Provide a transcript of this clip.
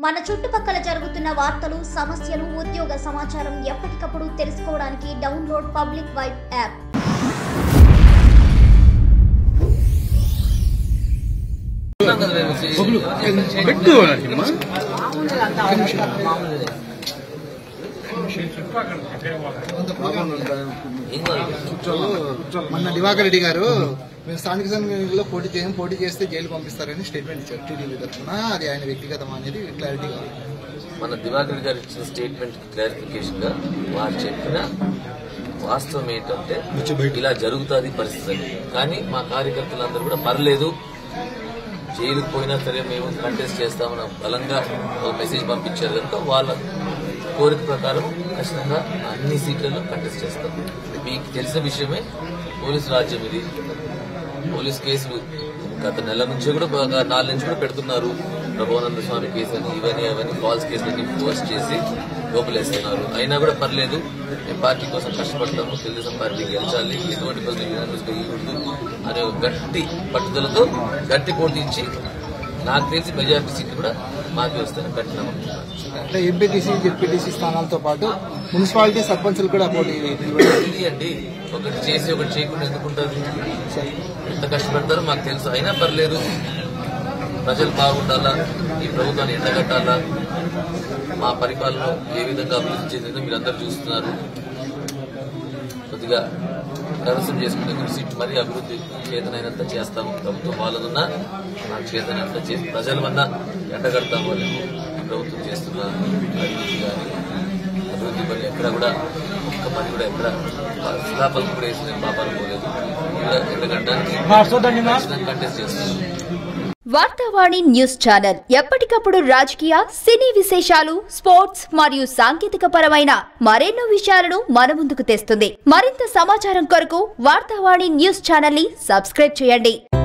మన చుట్టుపక్కల జరుగుతున్న వార్తలు సమస్యలు ఉద్యోగ సమాచారం ఎప్పటికప్పుడు తెలుసుకోవడానికి డౌన్లోడ్ పబ్లిక్ వైబ్ యాప్ పెట్టు నరసింహ మొన్న దివాకర్ రెడ్డి గారు మేము స్థానిక సంఘంలో పోటీ చేయం పోటీ చేస్తే జైలు పంపిస్తారని స్టేట్మెంట్ ఇచ్చారు టీడీపీ తరఫున అది ఆయన వ్యక్తిగతం అనేది క్లారిటీగా ఉంది. మన దివాకర్ గారు ఇచ్చిన స్టేట్మెంట్ క్లారిఫికేషన్ గా వారు చెప్పిన వాస్తవం ఏంటంటే ఇలా జరుగుతుంది పరిస్థితి అని. కానీ మా కార్యకర్తలందరూ కూడా పర్లేదు జైలుకు పోయినా సరే మేము కంటెస్ట్ చేస్తామని బలంగా ఒక మెసేజ్ పంపించారు కనుక వాళ్ళ కోరిక ప్రకారం ఖచ్చితంగా అన్ని సీట్లలో కంటెస్ట్ చేస్తాం మీకు తెలిసిన విషయమే పోలీస్ రాజ్యం ఇది పోలీస్ కేసులు గత నెల నుంచి కూడా బాగా నాలుగు నుంచి కూడా పెడుతున్నారు ప్రభానంద స్వామి కేసు అని ఇవన్నీ అవన్నీ ఫాల్స్ కేసులన్నీ పోస్ట్ చేసి లోపలేస్తున్నారు అయినా కూడా పర్లేదు మేము పార్టీ కోసం కష్టపడతాము తెలుగుదేశం పార్టీ గెలిచాలి ఎటువంటి పరిస్థితులు యూనివర్సిటీ ఇవ్వకూడదు అనే ఒక గట్టి పట్టుదలతో గట్టి పోటీ ఇచ్చి నాకు తెలిసి మెజారిటీ సీట్లు కూడా మాకు వస్తాయని గట్టి నమ్మకం నాకు. అంటే ఎంపీటీసీ జెడ్పీటీసీ స్థానాలతో పాటు మున్సిపాలిటీ సర్పంచులు కూడా పోటీ నిలబెట్టారు. ఇది అండి ఒకటి చేసి ఒకటి చేయకుండా ఎందుకుంటారు ఎంత కష్టపడతారో మాకు తెలుసు అయినా పర్లేదు ప్రజలు బాగుండాలా ఈ ప్రభుత్వాన్ని ఎండగట్టాలా మా పరిపాలన ఏ విధంగా అభివృద్ధి చెందిందో మీరందరూ చూస్తున్నారు కొద్దిగా కరసం చేసుకునే కృషి మరీ అభివృద్ధి చేతనైనంత చేస్తాము ప్రభుత్వం వాళ్ళనున్నా నాకు చేతనైనంత చేసి ప్రజలమన్నా ఎండగడతాము అని ఈ ప్రభుత్వం చేస్తున్న అభివృద్ధి కానీ అభివృద్ధి పని ఎక్కడ కూడా ఒక్క పని కూడా ఎక్కడ శిలాపలం కూడా వేసిన పాపాలు పోలేదు ఇలా ఎండగట్టడానికి ఖచ్చితంగా కంటెస్ట్ చేస్తున్నాం వార్తావాణి న్యూస్ ఛానల్ ఎప్పటికప్పుడు రాజకీయ సినీ విశేషాలు స్పోర్ట్స్ మరియు సాంకేతిక పరమైన మరెన్నో విషయాలను మన ముందుకు తెస్తుంది మరింత సమాచారం కొరకు వార్తావాణి న్యూస్ ఛానల్ ని సబ్స్క్రైబ్ చేయండి